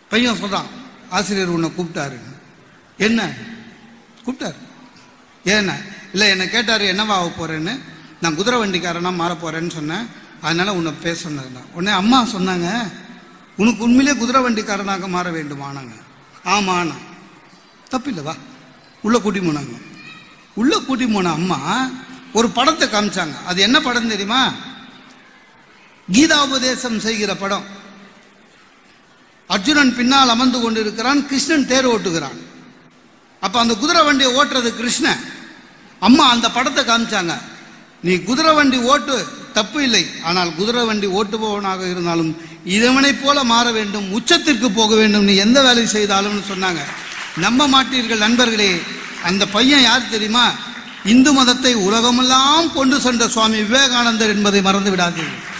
பையன் சொல்றான் ஆசிரியர் உன்னை கூப்பிட்டாரு என்ன கூப்பிட்டாரு ஏன்னா இல்லை என்னை கேட்டார் என்னவா ஆக போறேன்னு நான் குதிரை வண்டிக்காரனா மாற போறேன்னு சொன்னேன் அதனால உன்னை பேச சொன்னதுண்ணா உடனே அம்மா சொன்னாங்க உனக்கு உண்மையிலே குதிரை வண்டிக்காரனாக மாற வேண்டுமானாங்க ஆமாண்ணா தப்பில்லை வா உள்ள கூட்டி போனாங்க உள்ள கூட்டி போன அம்மா ஒரு படத்தை காமிச்சாங்க அது என்ன படம் தெரியுமா கீதாபதேசம் செய்கிற படம் அர்ஜுனன் பின்னால் அமர்ந்து கொண்டிருக்கிறான் கிருஷ்ணன் தேர் ஓட்டுகிறான் அப்ப அந்த குதிரை வண்டியை ஓட்டுறது கிருஷ்ணன் அம்மா அந்த படத்தை காமிச்சாங்க நீ குதிரை வண்டி ஓட்டு தப்பு இல்லை ஆனால் குதிரை வண்டி ஓட்டுபவனாக இருந்தாலும் இதவனைப் போல மாற வேண்டும் உச்சத்திற்கு போக வேண்டும் நீ எந்த வேலை செய்தாலும்னு சொன்னாங்க நம்ப மாட்டீர்கள் நண்பர்களே அந்த பையன் யார் தெரியுமா இந்து மதத்தை உலகமெல்லாம் கொண்டு சென்ற சுவாமி விவேகானந்தர் என்பதை மறந்து விடாதீர்கள்